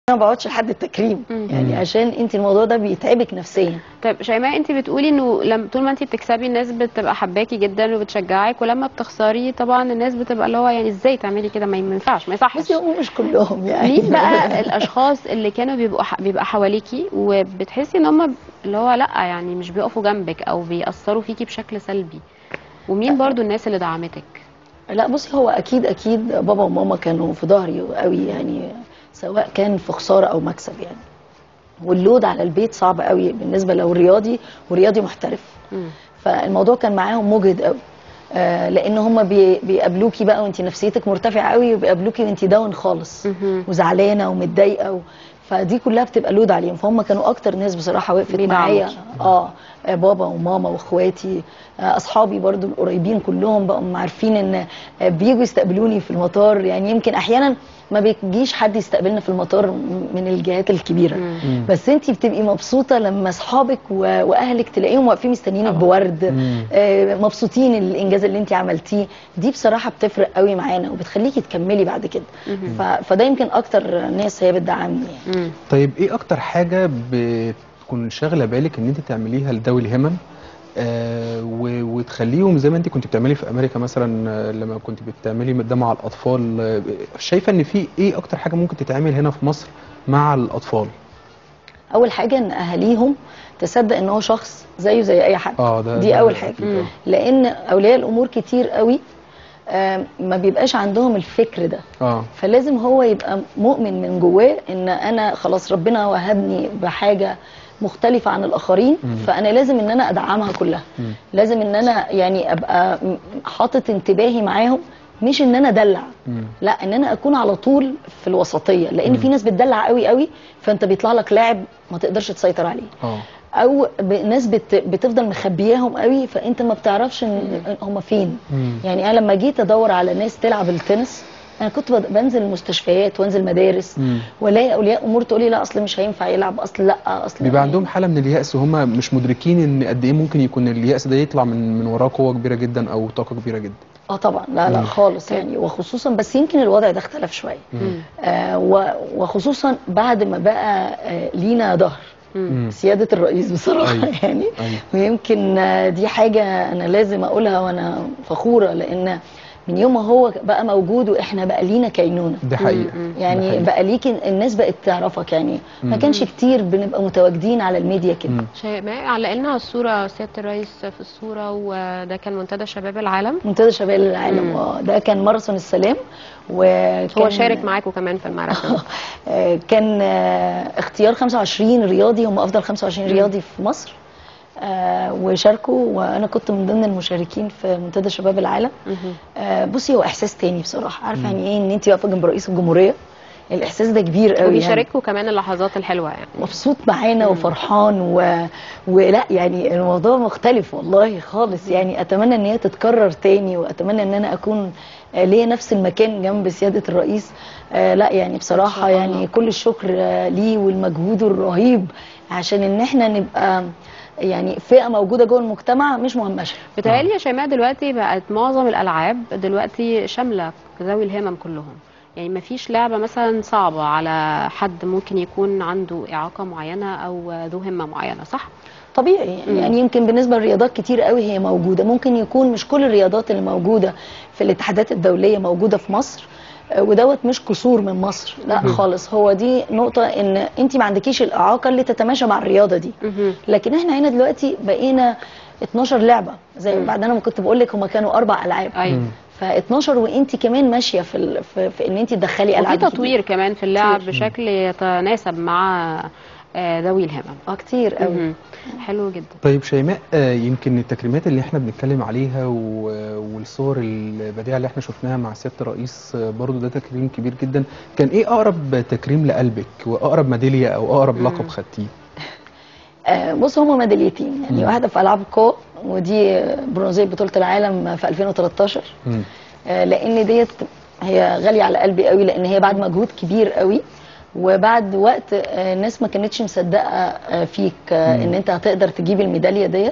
ما بقعدش لحد التكريم يعني عشان انت الموضوع ده بيتعبك نفسيا طيب شيماء انت بتقولي انه لما طول ما انت بتكسبي الناس بتبقى حباكي جدا وبتشجعك ولما بتخسري طبعا الناس بتبقى اللي هو يعني ازاي تعملي كده ما ينفعش ما يصحش بس هم مش كلهم يعني مين بقى الاشخاص اللي كانوا بيبقوا ح- بيبقى حواليكي وبتحسي ان هم اللي هو لا يعني مش بيقفوا جنبك او بيأثروا فيكي بشكل سلبي ومين برضو الناس اللي دعمتك لا بصي هو اكيد اكيد بابا وماما كانوا في ظهري قوي يعني سواء كان في خساره او مكسب يعني واللود على البيت صعب قوي بالنسبه لو رياضي ورياضي محترف مم. فالموضوع كان معاهم مجهد قوي آه لان هم بي بيقابلوكي بقى وانت نفسيتك مرتفعه قوي وبيقابلوكي وانت داون خالص مهم. وزعلانه ومتضايقه و... فدي كلها بتبقى لود عليهم فهم كانوا اكتر ناس بصراحه وقفت بيدعموكي. معايا اه آه، بابا وماما واخواتي آه، اصحابي برضو القريبين كلهم بقوا عارفين ان آه، بيجوا يستقبلوني في المطار يعني يمكن احيانا ما بيجيش حد يستقبلنا في المطار م- من الجهات الكبيره مم. بس انت بتبقي مبسوطه لما اصحابك و- واهلك تلاقيهم واقفين مستنيينك بورد مم. آه، مبسوطين الانجاز اللي انت عملتيه دي بصراحه بتفرق قوي معانا وبتخليكي تكملي بعد كده ف... فده يمكن اكتر ناس هي بتدعمني يعني. مم. طيب ايه اكتر حاجه بتكون شاغله بالك ان انت تعمليها لذوي الهمم آه و- وتخليهم زي ما انت كنت بتعملي في امريكا مثلا آه، لما كنت بتعملي ده مع الاطفال آه، شايفه ان في ايه اكتر حاجه ممكن تتعمل هنا في مصر مع الاطفال اول حاجه ان اهاليهم تصدق ان هو شخص زيه زي اي حد اه ده دي ده اول حاجه أكيد، آه. لان اولياء الامور كتير قوي آم، ما بيبقاش عندهم الفكر ده اه فلازم هو يبقى مؤمن من جواه ان انا خلاص ربنا وهبني بحاجه مختلفة عن الآخرين فأنا لازم إن أنا أدعمها كلها مم. لازم إن أنا يعني أبقى م- حاطط انتباهي معاهم مش إن أنا أدلع مم. لا إن أنا أكون على طول في الوسطية لأن في ناس بتدلع قوي قوي فأنت بيطلع لك لاعب ما تقدرش تسيطر عليه اه او ب- ناس بت بتفضل مخبياهم قوي فانت ما بتعرفش ان هم فين مم. يعني انا لما جيت ادور على ناس تلعب التنس انا كنت بد- بنزل المستشفيات وانزل مدارس مم. والاقي اولياء امور تقول لي لا اصل مش هينفع يلعب اصل لا اصل بيبقى عندهم حاله من اليأس وهم مش مدركين ان قد ايه ممكن يكون اليأس ده يطلع من من وراه قوه كبيره جدا او طاقه كبيره جدا اه طبعا لا لا مم. خالص يعني وخصوصا بس يمكن الوضع ده اختلف شويه مم. آه و- وخصوصا بعد ما بقى آه لينا ظهر مم. سياده الرئيس بصراحه أيوة. يعني أيوة. ويمكن آه، دي حاجه انا لازم اقولها وانا فخوره لان من يوم ما هو بقى موجود واحنا بقى لينا كينونه ده حقيقه مم. ده يعني حقيقة. بقى ليك الناس بقت تعرفك يعني ما مم. كانش كتير بنبقى متواجدين على الميديا كده مم. شيماء علقنا الصورة سيادة الرئيس في الصورة وده كان منتدى شباب العالم منتدى شباب العالم مم. آه، ده كان ماراثون السلام وكان هو شارك معاكم كمان في الماراثون آه، كان آه، اختيار 25 رياضي هم افضل 25 رياضي في مصر آه، وشاركوا وانا كنت من ضمن المشاركين في منتدى شباب العالم مهم. آه، بصي هو احساس تاني بصراحه عارفه يعني ايه ان انت واقفه جنب رئيس الجمهوريه الاحساس ده كبير قوي يعني وبيشاركوا كمان اللحظات الحلوة يعني مبسوط معانا وفرحان و... ولا يعني الموضوع مختلف والله خالص يعني اتمنى ان هي تتكرر تاني واتمنى ان انا اكون آه، ليا نفس المكان جنب سياده الرئيس آه لا يعني بصراحه إن شاء الله. يعني كل الشكر آه، ليه والمجهود الرهيب عشان ان احنا نبقى يعني فئه موجوده جوه المجتمع مش مهمشه بتهيألي يا شيماء دلوقتي بقت معظم الألعاب دلوقتي شاملة ذوي الهمم كلهم يعني مفيش لعبة مثلا صعبة على حد ممكن يكون عنده إعاقة معينة أو ذو همة معينة صح؟ طبيعي مم. يعني يمكن بالنسبه للرياضات كتير قوي هي موجوده ممكن يكون مش كل الرياضات اللي موجوده في الاتحادات الدوليه موجوده في مصر آه، ودوت مش قصور من مصر لا خالص هو دي نقطه ان انت ما عندكيش الاعاقه اللي تتماشى مع الرياضه دي مهم. لكن احنا هنا دلوقتي بقينا 12 لعبه زي بعد انا ما كنت بقول لك هم كانوا اربع العاب أيوة ف 12 وانت كمان ماشيه في ال... في, في ان انت تدخلي وفي العاب تطوير كمان في اللعب كتير. بشكل يتناسب مع آه، ذوي الهمم اه كتير قوي مهم. حلو جدا طيب شيماء آه، يمكن التكريمات اللي احنا بنتكلم عليها و- والصور البديعه اللي احنا شفناها مع سياده الرئيس آه، برضو ده تكريم كبير جدا كان ايه اقرب تكريم لقلبك واقرب ميداليه او اقرب لقب خدتيه آه، بص هما ميداليتين يعني مم. واحده في العاب القوى ودي برونزيه بطوله العالم في 2013 مم. آه، لان ديت هي غاليه على قلبي قوي لان هي بعد مجهود كبير قوي وبعد وقت آه، الناس ما كانتش مصدقه آه، فيك آه، مم. ان انت هتقدر تجيب الميداليه ديت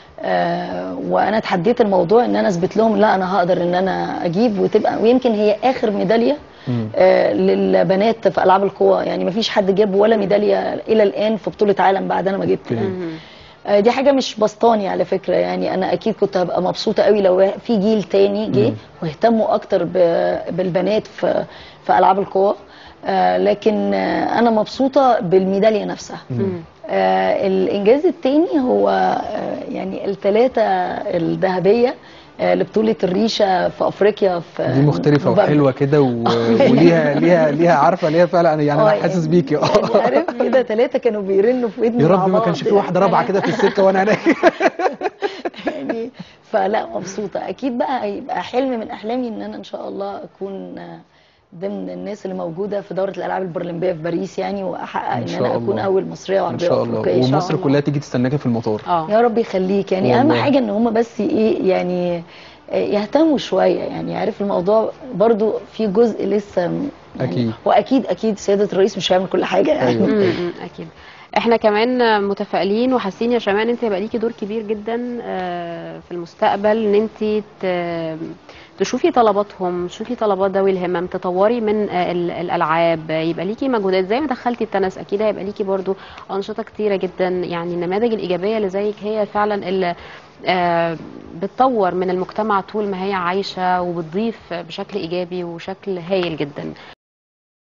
آه، وانا اتحديت الموضوع ان انا اثبت لهم لا انا هقدر ان انا اجيب وتبقى ويمكن هي اخر ميداليه مم. آه، للبنات في العاب القوى يعني ما فيش حد جاب ولا ميداليه الى الان في بطوله عالم بعد انا ما جبت أوكي. يعني. مهم. آه، دي حاجه مش بسطاني على فكره يعني انا اكيد كنت هبقى مبسوطه قوي لو في جيل تاني جه مم. واهتموا اكتر ب- بالبنات في في العاب القوى آه، لكن آه، انا مبسوطه بالميداليه نفسها مم. آه، الانجاز التاني هو آه، يعني الثلاثه الذهبيه آه، لبطوله الريشه في افريقيا في دي مختلفة نوفمبر. وحلوة كده و... وليها ليها ليها عارفة ليها فعلا أنا يعني آه، أنا حاسس بيكي اه يعني عارف كده ثلاثه كانوا بيرنوا في ودني يا مع رب ما بعض كانش في يعني. واحدة رابعة كده في السكة وأنا هناك يعني فلا مبسوطه اكيد بقى هيبقى حلم من احلامي ان انا ان شاء الله اكون آه، ضمن الناس اللي موجوده في دوره الالعاب البرلمبيه في باريس يعني واحقق إن ان شاء انا اكون الله. اول مصريه إن وعربيه شاء الله وافريقيه إن شاء ومصر الله. كلها تيجي تستناكي في المطار اه يا رب يخليك يعني اهم والله. حاجه ان هم بس ايه يعني يهتموا شويه يعني عارف الموضوع برضو في جزء لسه م- يعني أكيد. واكيد اكيد سياده الرئيس مش هيعمل كل حاجه يعني أيوة. مم، مم، اكيد احنا كمان متفائلين وحاسين يا شيماء ان انت هيبقى ليكي دور كبير جدا آه، في المستقبل ان انت ت- تشوفي طلباتهم تشوفي طلبات ذوي الهمم تطوري من آه، ال- الالعاب يبقى ليكي مجهودات زي ما دخلتي التنس اكيد هيبقى ليكي برضو انشطه كتيره جدا يعني النماذج الايجابيه اللي زيك هي فعلا اللي آه، بتطور من المجتمع طول ما هي عايشه وبتضيف بشكل ايجابي وشكل هايل جدا